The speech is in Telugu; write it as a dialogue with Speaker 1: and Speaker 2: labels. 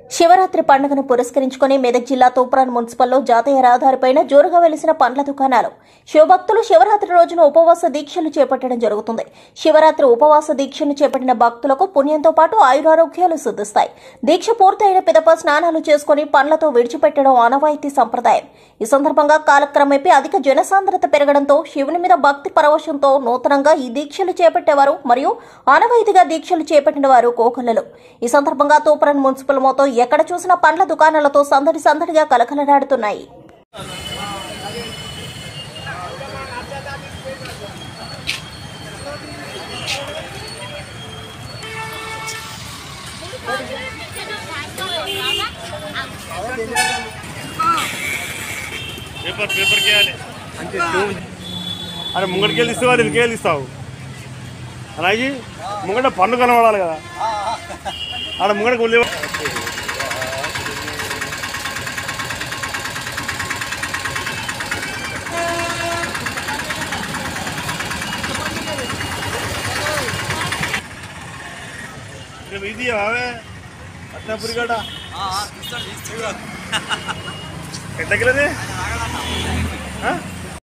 Speaker 1: శివరాత్రి పండుగను పురస్కరించుకుని మెదక్ జిల్లా తూప్రాన్ మున్సిపల్లో జాతీయ రహదారిపైన జోరుగా వెలిసిన పండ్ల దుకాణాలు శివభక్తులు శివరాత్రి రోజున ఉపవాస దీక్షలు చేపట్టడం జరుగుతుంది శివరాత్రి ఉపవాస దీక్షను చేపట్టిన భక్తులకు పుణ్యంతో పాటు ఆయురారోగ్యాలు సిద్ధిస్తాయి దీక్ష పూర్తయిన పిదప స్నానాలు చేసుకుని పండ్లతో విడిచిపెట్టడం ఆనవాయితీ సంప్రదాయం ఈ సందర్భంగా కాలక్రమేపీ అధిక జనసాంద్రత పెరగడంతో శివుని మీద భక్తి పరవశంతో నూతనంగా ఈ దీక్షలు చేపట్టేవారు మరియు ఆనవాయితీగా దీక్షలు చేపట్టిన వారు కోకొల్లలు ఈ సందర్భంగా తూప్రాన్ మున్సిపల్ మొత్తం ఎక్కడ చూసినా పండ్ల దుకాణాలతో సందడి సందడిగా కలకలలాడుతున్నాయి
Speaker 2: పేపర్ పేపర్ చేయాలి అరే ముంగడికి వెళ్ళి ఇస్తావా నేను వెళ్ళి ఇస్తావు అలాగే ముంగట పన్ను కనబడాలి కదా ఆడ ముంగడికి వెళ్ళి రేపు ఇది అవే అట్నపురి గడ ఎంత కిలోది ఆ?